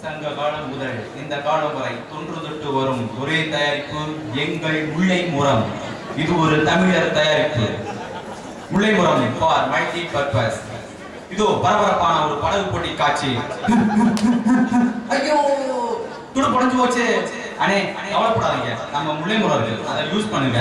சங்க காலம் முதல் இந்த காலம் வரை தொன்று தொட்டு வரும் ஒரே தயாரிப்பு எங்கள் முல்லை முறம் இது ஒரு தமிழர் தயாரிப்பு முல்லை முறம் ஃபார் மல்டி பர்பஸ் இதோ பரபரப்பான ஒரு படகு போட்டி காட்சி ஐயோ துடு புடஞ்சு போச்சு அண்ணே கவலைப்படாதீங்க நம்ம முல்லை முறம் இருக்கு அதை யூஸ் பண்ணுங்க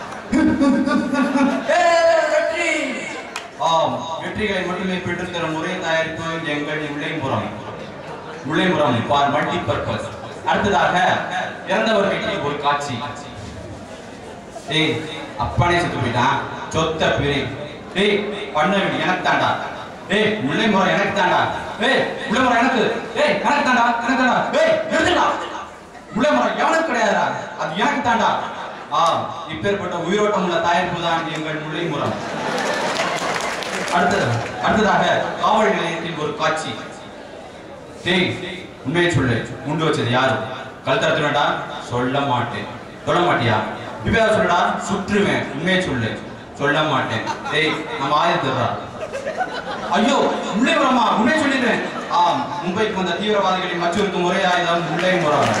ஏய், வெற்றி ஆம் வெற்றிகளை மட்டுமே பெற்றுத்தரும் ஒரே தயாரிப்பு எங்கள் முல்லைமுறம் முல்லைமுறம் ஃபார் மல்டி பர்பஸ் அடுத்ததாக இறந்தவர் வீட்டில் ஒரு காட்சி டேய் அப்பனே செத்து போயிட்டான் சொத்த பிரி டேய் பண்ண வீடு எனக்கு தாண்டா டேய் முல்லைமுறம் எனக்கு தாண்டா டேய் முல்லைமுறம் எனக்கு டேய் எனக்கு தாண்டா எனக்கு தாண்டா டேய் நிறுத்துடா முல்லைமுறம் எவனுக்கு கிடையாதுடா அது எனக்கு தாண்டா ஆம் இப்பேற்பட்ட உயிரோட்டம் உள்ள தயாரிப்பு தான் எங்கள் முல்லைமுறம் அடுத்தது அடுத்ததாக காவல் நிலையத்தில் ஒரு காட்சி டேய் உண்மையை சொல்லு முண்டு வச்சது யாரு கல் தரத்துடா சொல்ல மாட்டேன் சொல்ல மாட்டியா இப்ப சொல்லுடா சுற்றுவேன் உண்மையை சொல்லு சொல்ல மாட்டேன் டேய் நம்ம ஆயுதா ஐயோ முல்லை முறமா உண்மையை சொல்லிடுறேன் ஆம் மும்பைக்கு வந்த தீவிரவாதிகளை அச்சுறுத்தும் ஒரே ஆயுதம் முல்லை முறம்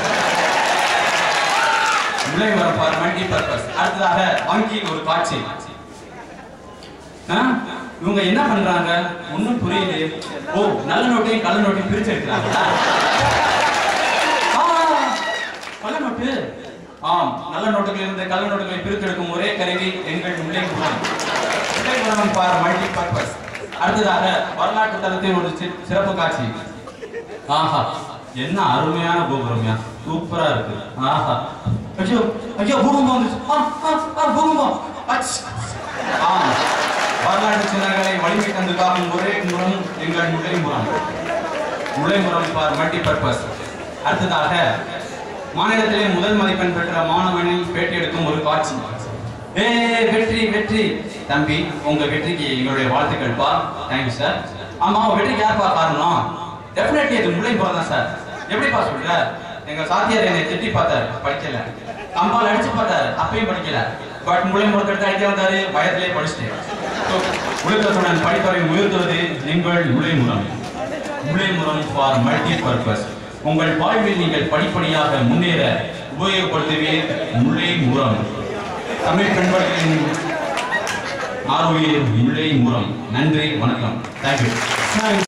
முல்லை முறம் ஃபார் மல்டி பர்பஸ் அடுத்ததாக வங்கியில் ஒரு காட்சி ஆ? இவங்க என்ன பண்றாங்க ஒண்ணும் புரியல ஓ நல்ல நோட்டையும் கள்ள நோட்டையும் பிரிச்சு எடுக்கிறாங்களா ஆ, கள்ள நோட்டு ஆம் நல்ல நோட்டுகளில் இருந்து கள்ள நோட்டுகளை பிரித்து எடுக்கும் ஒரே கருவி எங்கள் முல்லை குணம் முல்லை குணம் ஃபார் மல்டி பர்பஸ் அடுத்ததாக வரலாற்று தளத்தில் ஒரு சி- சிறப்பு காட்சி ஆஹா என்ன அருமையான கோபுரம்யா சூப்பரா இருக்கு ஆஹா ஐயோ ஐயோ பூகம்பம் வந்துச்சு ஆ, ஆ, ஆ, பூகம்பம் அச். ஆ, வரலாற்று சின்னங்களை வலிமை தந்து காக்கும் ஒரே முறம் எங்கள் முல்லைமுறம் முல்லைமுறம் ஃபார் மல்டி பர்பஸ் அடுத்ததாக மாநிலத்திலே முதல் மதிப்பெண் பெற்ற மாணவனில் பேட்டி எடுக்கும் ஒரு காட்சி ஏ வெற்றி வெற்றி தம்பி உங்க வெற்றிக்கு எங்களுடைய வாழ்த்துக்கள் பா தேங்க்யூ சார் ஆமா உங்க வெற்றிக்கு யார்ப்பா காரணம் டெஃபினெட்லி இது முல்லைப்புறம் தான் சார் எப்படிப்பா சொல்ற எங்க சாத்தியார் என்னை திட்டி பார்த்தாரு படிக்கல கம்பால் அடிச்சு பார்த்தாரு அப்பயும் படிக்கல பட் முல்லைப்புறத்தை எடுத்து அடிக்க வந்தாரு பயத்திலே படிச்சுட்டேன் உலகத்துடன் படிப்பறை உயர்த்துவது எங்கள் முல்லைமுறம் முல்லைமுறம் ஃபார் மல்டி பர்பஸ் உங்கள் வாழ்வில் நீங்கள் படிப்படியாக முன்னேற உபயோகப்படுத்துவீர் முல்லை முறம் தமிழ் பெண்களின் ஆர்வீர் முல்லை முறம் நன்றி வணக்கம் தேங்க்யூ